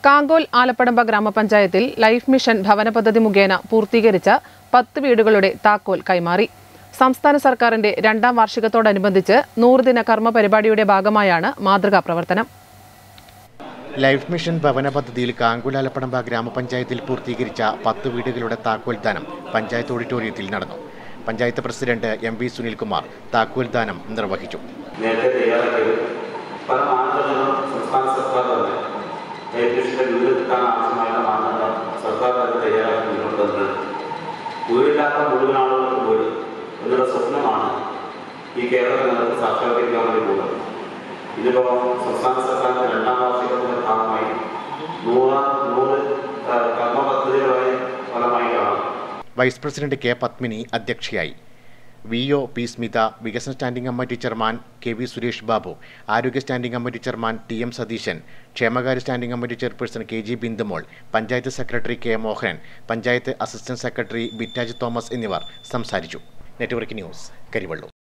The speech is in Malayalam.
കാങ്കോൽ ആലപ്പടമ്പ ഗ്രാമപഞ്ചായത്തിൽ ലൈഫ് മിഷൻ ഭവന പദ്ധതി മുഖേന പൂർത്തീകരിച്ച പത്ത് വീടുകളുടെ താക്കോൽ കൈമാറി സംസ്ഥാന സർക്കാരിന്റെ രണ്ടാം വാർഷികത്തോടനുബന്ധിച്ച് നൂറുദിന കർമ്മ പരിപാടിയുടെ ഭാഗമായാണ് മാതൃകാ പ്രവർത്തനം ലൈഫ് മിഷൻ ഭവന പദ്ധതിയിൽ കാങ്കുലാലപ്പടമ്പ ഗ്രാമപഞ്ചായത്തിൽ പൂർത്തീകരിച്ച പത്ത് വീടുകളുടെ താക്കോൽ ദാനം പഞ്ചായത്ത് ഓഡിറ്റോറിയത്തിൽ നടന്നു panchayat president M V Sunilkumar താക്കോൽ ദാനം നിർവഹിച്ചു നേരത്തെ തയ്യാറാക്കിയത് പല മാനദണ്ഡങ്ങളും സംസ്ഥാന സർക്കാർ തന്നെ ലൈഫ് വീട് കിട്ടാൻ ആവശ്യമായ മാനദണ്ഡം സർക്കാർ തന്നെ തയ്യാറാക്കി മുന്നോട്ട് തന്നത് വീടില്ലാത്ത മുഴുവൻ ആളുകൾക്ക് വീട് എന്നുള്ള സ്വപ്നമാണ് ഈ കേരളത്തിനകത്ത് സാക്ഷാത്കരിക്കാൻ വേണ്ടി പോകുന്നത് ഇതിപ്പോൾ സംസ്ഥാന സർക്കാരിൻ്റെ രണ്ടാം വാർഷികത്തിൻ്റെ ഭാഗമായി നൂറ് നൂറ് ആ, കർമ്മ പദ്ധതികളുമായി ഫലമായിട്ടാണ് വൈസ് പ്രസിഡന്റ് കെ പത്മിനി അധ്യക്ഷയായി വി ഒ പി സ്മിത വികസന standing committee chairman K V Suresh Babu ആരോഗ്യ standing committee chairman T M Satheesan ക്ഷേമകാര്യ standing committee chairperson K G Bindumol panchayat secretary K Mohanan panchayat assistant secretary Bitaj Thomas എന്നിവർ സംസാരിച്ചു നെറ്റ്വർക്ക് ന്യൂസ് കരിവള്ളൂർ